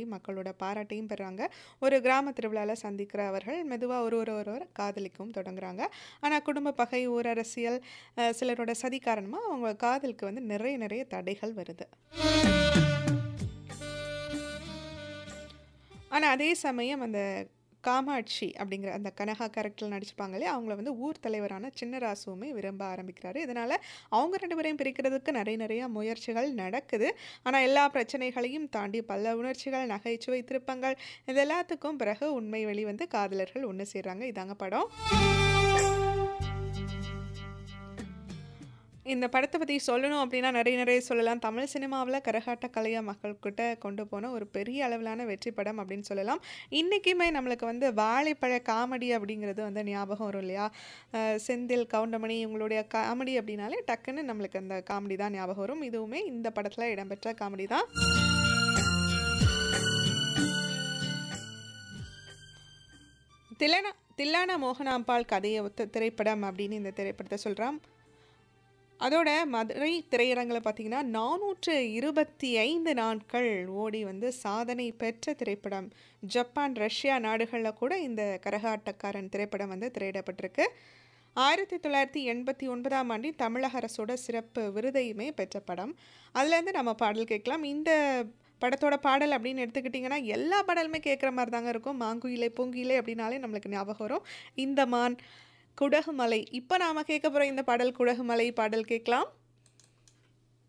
வாங்கி மக்களோட பாராட்டையும் பெறாங்க ஒரு கிராம திருவிழாவில் சந்திக்கிற அவர்கள் மெதுவாக ஒரு ஒரு ஒருவர் காதலிக்கவும் தொடங்குறாங்க ஆனால் குடும்ப பகை ஊரரசியல் அஹ், சிலரோட சதி காரணமாக அவங்க காதலுக்கு வந்து நிறைய நிறைய தடைகள் வருது ஆனால் அதே சமயம் அந்த காமாட்சி அப்படிங்கிற அந்த கனகா கேரக்டரில் நடிச்சிருப்பாங்க இல்லையா அவங்கள வந்து ஊர் தலைவரான சின்னராசுவுமே விரும்ப ஆரம்பிக்கிறாரு இதனால் அவங்க ரெண்டு பேரையும் பிரிக்கிறதுக்கு நிறைய நிறைய முயற்சிகள் நடக்குது ஆனால் எல்லா பிரச்சனைகளையும் தாண்டி பல உணர்ச்சிகள் நகைச்சுவை திருப்பங்கள் இது எல்லாத்துக்கும் பிறகு உண்மை வெளிவந்து காதலர்கள் ஒன்று சேர்றாங்க இதாங்க படம் இந்த படத்தை பற்றி சொல்லணும் அப்படின்னா நிறைய நிறைய சொல்லலாம் தமிழ் சினிமாவில் கரகாட்ட கலையை மக்கள்கிட்ட கொண்டு போன ஒரு பெரிய அளவிலான வெற்றி படம் அப்படின்னு சொல்லலாம் இன்றைக்குமே நம்மளுக்கு வந்து வாழைப்பழ காமெடி அப்படிங்கிறது வந்து ஞாபகம் வரும் இல்லையா அஹ் செந்தில் கவுண்டமணி இவங்களுடைய காமெடி அப்படின்னாலே டக்குன்னு நம்மளுக்கு அந்த காமெடி தான் ஞாபகம் வரும் இதுவுமே இந்த படத்தில் இடம்பெற்ற காமெடி தான் தில்லனா தில்லானா மோகனாம்பாள் கதையை ஒத்த திரைப்படம் அப்படின்னு இந்த திரைப்படத்தை சொல்கிறான் அதோட மதுரை திரையரங்கில் பார்த்தீங்கன்னா நானூற்று இருபத்தி ஐந்து நாட்கள் ஓடி வந்து சாதனை பெற்ற திரைப்படம் ஜப்பான் ரஷ்யா நாடுகளில் கூட இந்த கரகாட்டக்காரன் திரைப்படம் வந்து திரையிடப்பட்டிருக்கு ஆயிரத்தி தொள்ளாயிரத்தி எண்பத்தி ஒன்பதாம் ஆண்டில் தமிழக அரசோட சிறப்பு விருதையுமே பெற்ற படம் அதுலேருந்து நம்ம பாடல் கேட்கலாம் இந்த படத்தோட பாடல் அப்படின்னு எடுத்துக்கிட்டிங்கன்னா எல்லா பாடலுமே கேட்குற மாதிரி தாங்க இருக்கும் மாங்குயிலை பூங்குயிலை அப்படின்னாலே நம்மளுக்கு ஞாபகம் வரும் இந்த மான் குடகுமலை இப்போ நாம் கேட்க போகிற இந்த பாடல் குடகுமலை பாடல் கேட்கலாம்